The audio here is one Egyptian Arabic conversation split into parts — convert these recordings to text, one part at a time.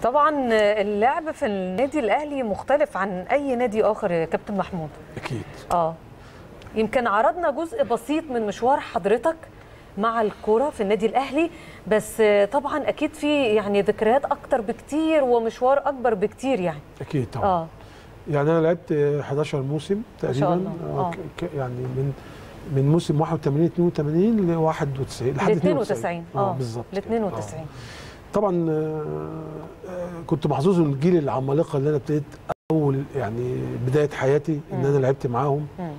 طبعا اللعب في النادي الاهلي مختلف عن اي نادي اخر يا كابتن محمود اكيد اه يمكن عرضنا جزء بسيط من مشوار حضرتك مع الكرة في النادي الأهلي بس طبعا أكيد في يعني ذكريات أكتر بكتير ومشوار أكبر بكتير يعني اكيد طبعا اه يعني انا لعبت 11 موسم تقريبا الله. آه. ك- ك- يعني من من موسم 81 82 ل 91 لحد ل 92 اه بالظبط ل كده. 92 آه. طبعا آه، آه، كنت محظوظ من الجيل العمالقه اللي انا ابتديت اول يعني بدايه حياتي ان مم. انا لعبت معاهم مم.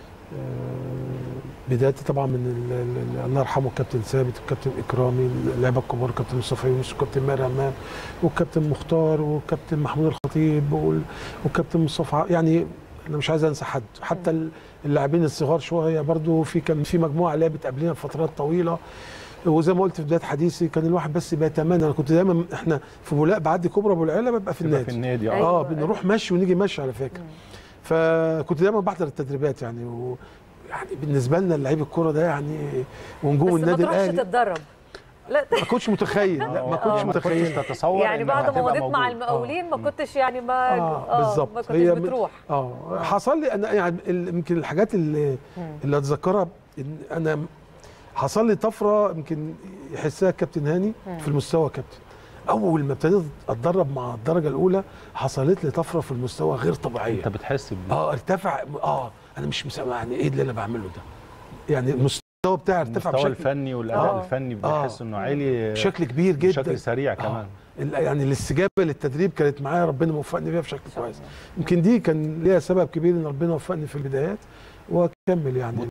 آه، بدايتي طبعا من ال- ال- الله يرحمه الكابتن ثابت والكابتن اكرامي اللعيبه الكبار الكابتن مصطفى يونس والكابتن ماهر همام والكابتن مختار والكابتن محمود الخطيب وال- والكابتن مصطفى ع- يعني انا مش عايز انسى حد حتى ال- اللاعبين الصغار شويه برضو في كان في مجموعه لعبت قبلنا فترات طويله وزي ما قلت في بدايه حديثي كان الواحد بس بيتمنى انا كنت دايما احنا في بولاق بعدي كوبرا ابو العيله ببقى في تبقى النادي في النادي أيوة. اه اه بنروح مشي ونيجي مشي على فكره فكنت دايما بحضر التدريبات يعني و يعني بالنسبه لنا لعيب الكوره ده يعني ونجوم بس ما النادي تروحش الاهلي تتدرب لا ما كنتش متخيل لا ما آه، كنتش ما متخيل كنتش تتصور يعني إنها بعد ما هتبقى مضيت مع موجودة. المقاولين ما كنتش يعني ما اه بالظبط ما كنتش هي من- بتروح اه حصل لي انا يعني ال- يمكن الحاجات اللي مم. اللي اتذكرها إن انا حصل لي طفره يمكن يحسها الكابتن هاني مم. في المستوى كابتن اول ما ابتديت اتدرب مع الدرجه الاولى حصلت لي طفره في المستوى غير طبيعيه انت بتحس بده اه ارتفع اه انا مش مسامع يعني ايه اللي انا بعمله ده يعني المستوى بتاعي ارتفع المستوى بشكل الفني والاداء آه. الفني آه. بتحس انه عالي بشكل كبير جدا بشكل سريع آه. كمان ال- يعني الاستجابه للتدريب كانت معايا ربنا موفقني فيها بشكل كويس يمكن دي كان ليها سبب كبير ان ربنا وفقني في البدايات واكمل يعني